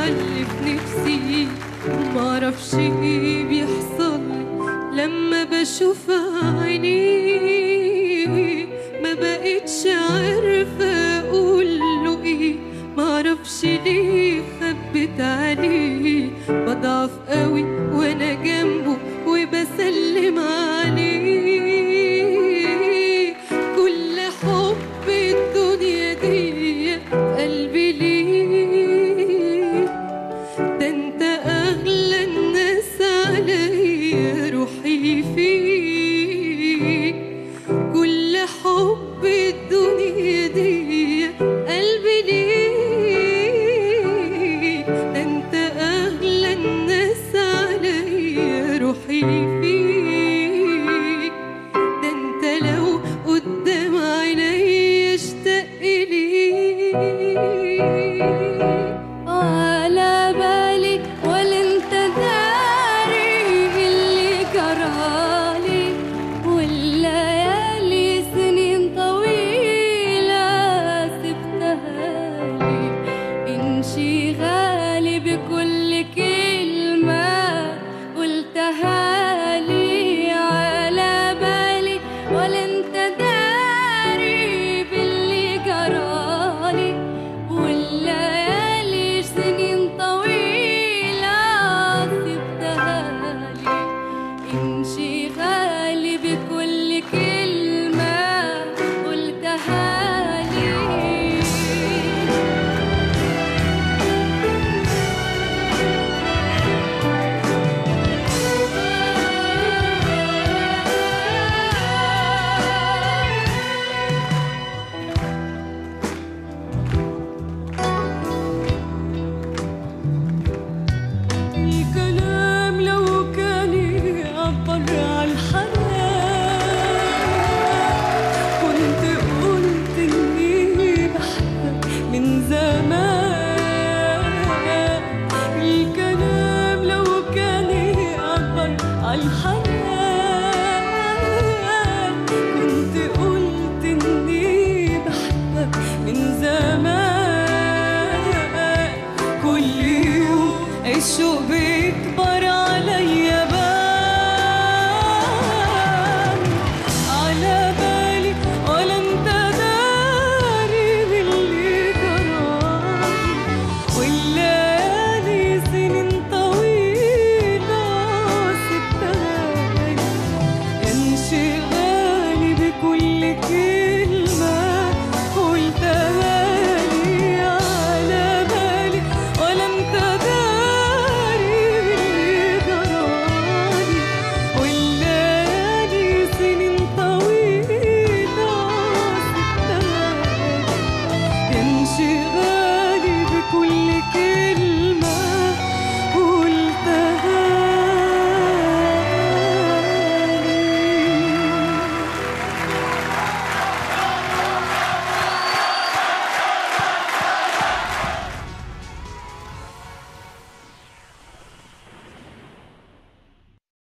اللي في نفسي معرفش ايه بيحصل لما بشوف عينيه ما بقتش عارفة اقول له ايه معرفش ليه خبت عليه بضعف قوي وانا جنبه وبسلم عليه كل حب الدنيا دي قلبي ليه ده انت اغلى الناس عليا روحي فيك كل حب الدنيا دي قلبي ليك ده انت اغلى الناس عليا روحي فيك ده انت لو قدام عيني اشتاق ليك على بالي ولا انت داري اللي جرالي والليالي سنين طويلة سبتها لي انشغالي بكل كلمة قلتها لي على بالي ولا انت داري باللي جرالي والليالي سنين طويلة سبتها لي انشغالي بكل كلمة قلتها لي الكلام لو كان يعبر عن الحنان كنت قلت اني بحبك من زمان الكلام لو كان يعبر عن الحنان كنت قلت اني بحبك من زمان كل يوم الشوق